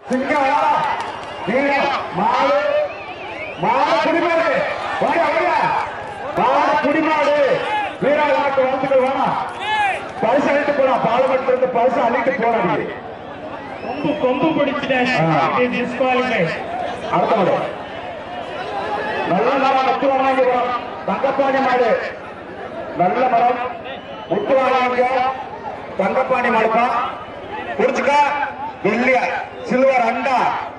சிங்கம் நீளம் மாடு மாடு குடிமாடு வாயா வாயா மாடு குடிமாடு வீரா நாட்டு வாழ்த்துக்கள் வேணாம் பரிசு அள்ளிட்டு போலாம் பாலமட்டில இருந்து பரிசு அள்ளிட்டு போறாடி கொம்பு கொம்பு பிடிச்சிட்டேன் ஆ. டிஸ்குவாலிஃபை அடுத்த மாடு நல்ல மரம் முத்துவாங்க தங்கப்பாணி மாடு நல்ல மரம் முத்துவாங்க தங்கப்பாணி மாடுப்பா புரிச்சுக்க வெள்ளிய சில்வர் அண்டா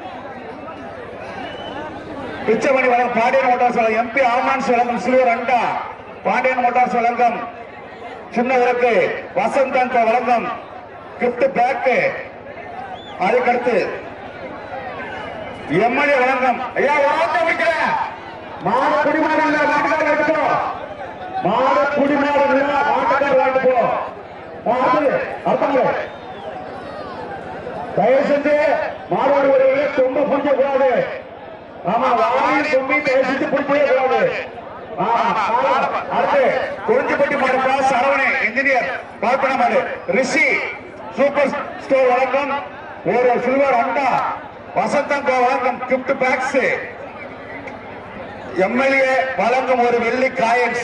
பிச்சைமணி வழங்கும் பாண்டியன் மோட்டார்ஸ் வழங்கும் எம்பி ஆமான்ஸ் வழங்கும் சில்வர் அண்டா பாண்டியன் மோட்டார்ஸ் வழங்கும் சின்ன விளக்கு வசந்த் வழங்கும் கிஃப்ட் பேக்கு அதுக்கடுத்து எம்எல்ஏ வணக்கம் ஐயா வாங்க வைக்கிறேன் மாடு குடிமாடு இல்ல மாட்டுக்கார வாட்டு போ மாடு குடிமாடு இல்ல மாட்டுக்கார வாட்டு போ மாடு அர்த்தங்க தயவு செஞ்சு மாடு ஒரு கொம்ப பிடிக்க கூடாது ஆமா வாயில் கொம்பி தயவு செஞ்சு பிடிக்கவே கூடாது ஆமா, அடுத்து குறிஞ்சிப்பட்டி மாடுப்பா சரவணே இன்ஜினியர் பார்ப்பன மாடு ரிஷி சூப்பர் ஸ்டோர் வழங்கம் ஒரு சில்வர் அண்டா வசந்தம் வழங்கும் கிஃப்ட் பேக்ஸ் எம்எல்ஏ வழங்கும் ஒரு வெள்ளி காயன்ஸ்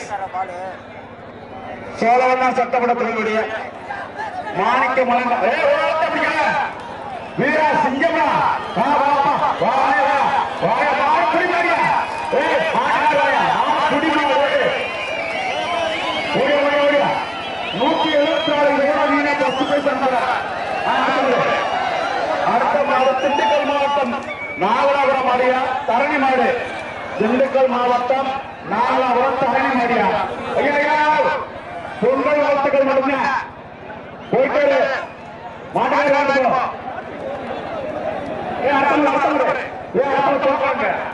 சோழவண்ணா சட்டமன்ற தொழிலுடைய மாணிக்க மலங்க ஏய், ஓரத்தை பிடிக்கல. வீரா சிங்கமா வா வா வா வா வா வா வா குடிமாரியா ஏய் மாட்டாயா குடிமாரி ஓடி ஓடி ஓடி நூத்தி எழுபத்தி நாலு ரூபா வீணா பத்து பைசா அடுத்த மாவட்டம் திண்டுக்கல் மாவட்டம் நாகலாபுரம் மாடியா தரணி மாடு திண்டுக்கல் மாவட்டம் நாகலாபுரம் தரணி மாடியா ஐயா ஐயா பொங்கல் வாழ்த்துக்கள் மட்டும்தான் போயிட்டு இரு. மாட்டுக்காரி வாழ்த்துக்கோ ஏ அடுத்த முறை, அடுத்த முறை. ஏ அடுத்த முறை போவாங்க